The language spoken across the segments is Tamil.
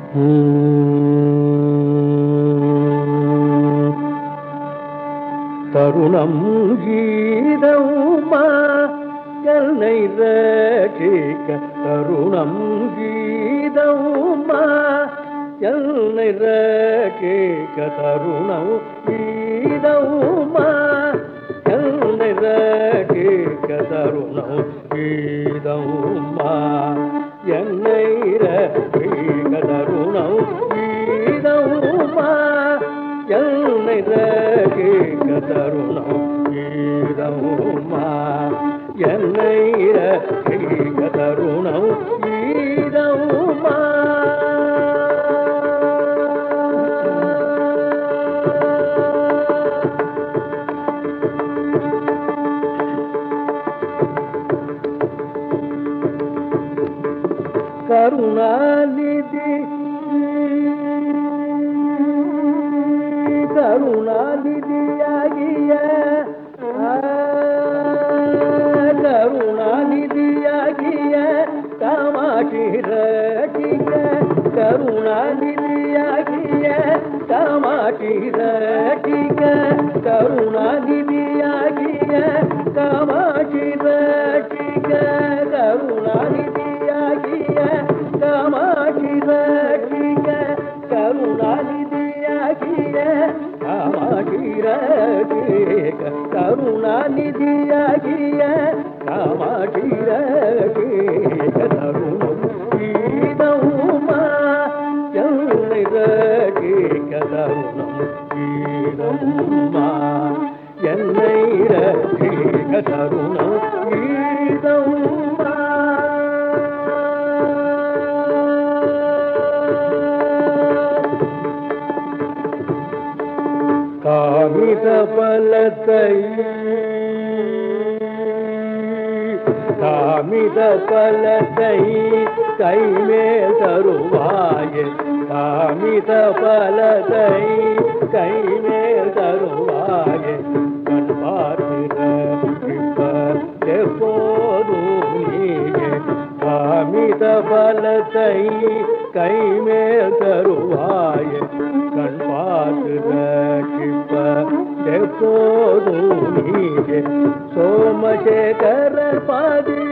தருணம் கீதவுமா என்னை ரட்சிக்க தருணம் கீதவுமா என்னை ரட்சிக்க தருணம் கீதவுமா என்னை ரட்சிக்க தருணம் கீதவுமா என்னை ரட்சிக்க தருணம் கீதவுமா என்னை ரட்சிக்க தருணம் கீதவுமா என்னை ரட்சிக்க தருணம் கீதவுமா கருணாநிதி கருணாநிதியாகிய ஆ, கருணாநிதியாகிய காமாட்சி ரட்சிக்க கருணாநிதியாகிய காமாட்சி ரட்சிக்க கருணாநிதியாகிய காமாட்சி ரட்சிக்க கருணாநிதியாகிய காமாட்சி ரட்சிக்க கருணாநிதியாகிய காமாட்சி ரட்சிக்க கருணாநிதியாகிய காமாட்சி ரட்சிக்க தருணம் கீதவுமா என்னை ரட்சிக்க தருணம் கீதவுமா என்னை ரட்சிக்க தருணம் கீதவுமா காமித பலத்தை காமித பலத்தை கைமேல் தருவாயே காமித பலத்தை கைமேல் தருவாயே கண் பார்க்கிற எப்போதும் நீயே காமித பலத்தை கைமேல் தருவாயே கண் பார்த்து ரட்சிப்ப எப்போதும் நீயே சோமசேகரர் பாதி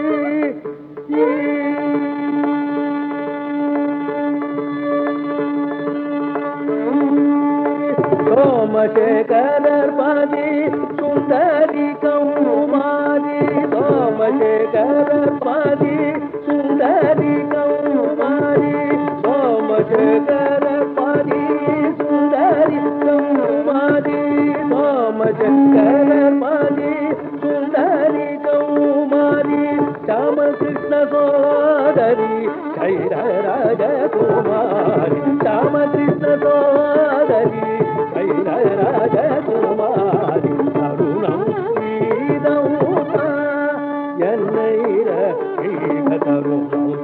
சோமசேகரர் பாதி சுந்தரி கௌமாரி சோமசேகரர் பாதி சுந்தரி கௌமாரி சோமசேகரர் பாதி சுந்தரி கௌமாரி சோமசேகரர் பாதி சுந்தரி கௌமாரி ராமகிருஷ்ண சோதரி கைரராஜ குமாரி ராமகிருஷ்ண சோதரி கைரராஜ குமாரி தருணம் கீதவுமா என்னை ரட்சிக்க தருணம்